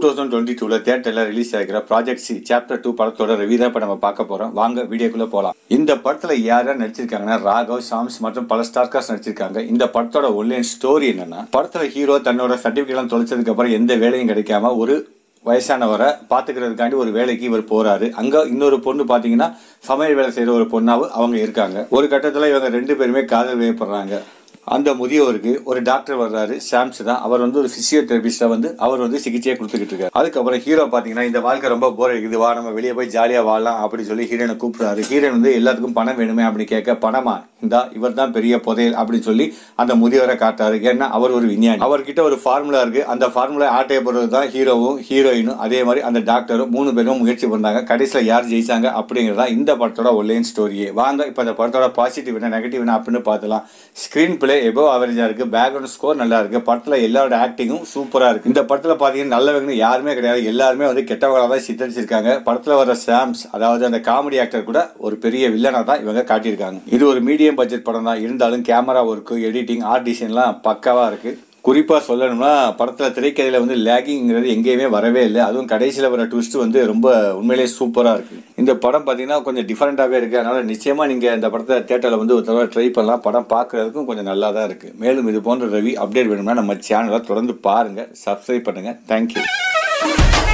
thousand twenty டூல தேட்டர்ல release ஆகிற ப்ராஜெக்ட் சி சாப்டர் டூ படத்தோட ரிவ்யூ தான் இப்போ நம்ம பார்க்க போறோம் வாங்க வீடியோக்குள்ள போலாம் இந்த படத்துல யார் யார் நடிச்சிருக்காங்கன்னா ராகவ் சாம்ஸ் மற்றும் பல ஸ்டார் காஸ்ட் நடிச்சிருக்காங்க இந்த படத்தோட ஒன்லைன் ஸ்டோரி என்னன்னா படத்துல ஹீரோ தன்னோட சர்டிபிகேட்லாம் தொலைச்சதுக்கு அப்புறம் எந்த வேலையும் கிடைக்காம ஒரு வயசானவரை பாத்துக்கிறதுக்காண்டி ஒரு வேலைக்கு இவர் போறாரு அங்க இன்னொரு பொண்ணு பாத்தீங்கன்னா சமையல் வேலை செய்யற ஒரு பொண்ணாவும் அவங்க இருக்காங்க ஒரு கட்டத்துல இவங்க ரெண்டு பேருமே காதல் வயப்படுறாங்க அந்த முதியவருக்கு ஒரு டாக்டர் வர்றாரு சாம்ஸ் தான் அவர் வந்து ஒரு பிசியோதெரபிஸ்டா வந்து அவர் வந்து சிகிச்சையை கொடுத்துக்கிட்டு இருக்காரு அதுக்கப்புறம் ஹீரோ பாத்தீங்கன்னா இந்த வாழ்க்கை ரொம்ப போர் அடிக்குது வா நம்ம வெளியே போய் ஜாலியா வாழலாம் அப்படின்னு சொல்லி ஹீரோனை கூப்பிடுறாரு ஹீரோன் வந்து எல்லாத்துக்கும் பணம் வேணுமே அப்படி கேட்க பணமா இந்தா இவர் தான் பெரிய புதையல் அப்படின்னு சொல்லி அந்த முதியவரை காட்டாரு ஏன்னா அவர் ஒரு விஞ்ஞானி அவர்கிட்ட ஒரு ஃபார்முலா இருக்கு அந்த ஃபார்முலா ஆட்டைய போடுறது தான் ஹீரோவும் ஹீரோயினும் அதே மாதிரி அந்த டாக்டரும் மூணு பேரும் முயற்சி பண்ணாங்க கடைசியில் யார் ஜெயிச்சாங்க அப்படிங்கிறதா இந்த படத்தோட ஒன்லைன் ஸ்டோரியே வாங்க இப்போ இந்த படத்தோட பாசிட்டிவ் என்ன நெகட்டிவ் என்ன அப்படின்னு பார்த்துலாம் ஸ்க்ரீன் பிளே எபோ அவரேஜா இருக்கு பேக்ரவுண்ட் ஸ்கோர் நல்லா இருக்கு படத்துல எல்லாரோட ஆக்டிங்கும் சூப்பரா இருக்கு இந்த படத்துல பாத்தீங்கன்னா நல்லவங்க யாருமே கிடையாது எல்லாருமே வந்து கெட்டவங்களா தான் சித்தரிச்சிருக்காங்க படத்துல வர சாம்ஸ் அதாவது அந்த காமெடி ஆக்டர் கூட ஒரு பெரிய வில்லனா தான் இவங்க காட்டியிருக்காங்க இது ஒரு மீடியம் பட்ஜெட் படம் தான் இருந்தாலும் கேமரா ஒர்க்கு எடிட்டிங் ஆர்ட் டிசைன்லாம் பக்காவா இருக்கு குறிப்பா சொல்லணும்னா படத்துல திரைக்கதையில வந்து லேகிங்கிறது எங்கேயுமே வரவே இல்லை அதுவும் கடைசியில் வர ட்விஸ்ட் வந்து ரொம்ப உண்மையிலேயே சூப்பரா இருக்கு இந்த படம் பாத்தீங்கன்னா கொஞ்சம் டிஃபரெண்டாவே இருக்கு அதனால நிச்சயமா நீங்க இந்த படத்தை தேட்டர்ல வந்து ஒரு தடவை ட்ரை பண்ணலாம் படம் பார்க்கறதுக்கும் கொஞ்சம் நல்லா தான் இருக்கு மேலும் இது போன்ற ரவி அப்டேட் வேணும்னா நம்ம சேனலை தொடர்ந்து பாருங்க சப்ஸ்கிரைப் பண்ணுங்க தேங்க்யூ